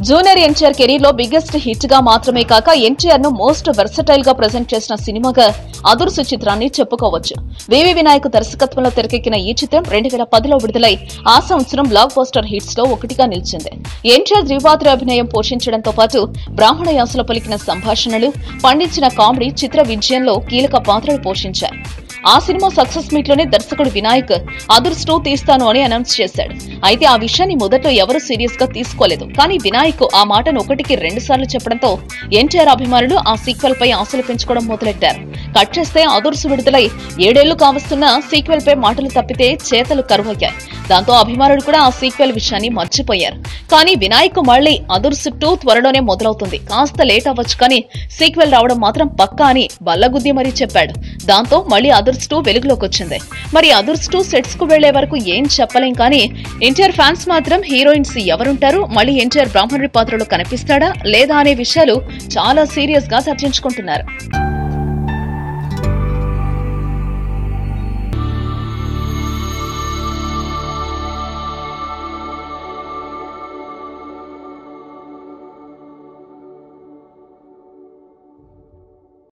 junior NTR career లో biggest hit గా మాత్రమే కాక ఎన్టీఆర్ ను మోస్ట్ వెర్సటైల్ గా ప్రెజెంట్ చేసిన సినిమాగా అదుర్సు చిత్రాన్ని చెప్పుకోవచ్చు వివి వినాయక్ దర్శకత్వంలో తెరకెక్కిన ఈ చిత్రం రెండు వేల పదిలో విడుదలై ఆ సంవత్సరం బ్లాక్ బస్టర్ హిట్స్ లో ఒకటిగా నిలిచింది ఎన్టీఆర్ ద్విపాత్ర అభినయం పోషించడంతో పాటు బ్రాహ్మణ యాసలో పలికిన సంభాషణలు పండించిన కామెడీ చిత్ర విజయంలో కీలక పాత్రలు పోషించాయి ఆ సినిమా సక్సెస్ మీట్ లోనే దర్శకుడు వినాయక్ అదుర్స్ టూ తీస్తాను అని అనౌన్స్ చేశాడు అయితే ఆ విషయాన్ని మొదట్లో ఎవరూ సీరియస్ గా తీసుకోలేదు కానీ వినాయక్ ఆ మాటను ఒకటికి రెండు సార్లు చెప్పడంతో ఎన్టీఆర్ అభిమానులు ఆ సీక్వెల్ పై ఆశలు పెంచుకోవడం మొదలెట్టారు కట్ చేస్తే అదుర్స్ విడుదలై ఏడేళ్లు కావస్తున్న సీక్వెల్ పై మాటలు తప్పితే చేతలు కరువయ్యాయి దాంతో అభిమానులు కూడా ఆ సీక్వెల్ విషయాన్ని మర్చిపోయారు కానీ వినాయక్ మళ్ళీ అదుర్స్ టూ త్వరలోనే మొదలవుతుంది కాస్త లేట్ అవ్వచ్చు కానీ సీక్వెల్ రావడం మాత్రం పక్కా అని బల్లగుద్ది మరీ చెప్పాడు దాంతో మళ్ళీ అదుర్స్ టూ వెలుగులోకి వచ్చింది మరి అదుర్స్ టూ సెట్స్ కు వెళ్లే వరకు ఏం చెప్పలేం కానీ ఎన్టీఆర్ ఫ్యాన్స్ మాత్రం హీరోయిన్స్ ఎవరుంటారు మళ్ళీ ఎన్టీఆర్ బ్రాహ్మణుడి పాత్రలో కనిపిస్తాడా లేదా అనే విషయాలు చాలా సీరియస్ గా చర్చించుకుంటున్నారు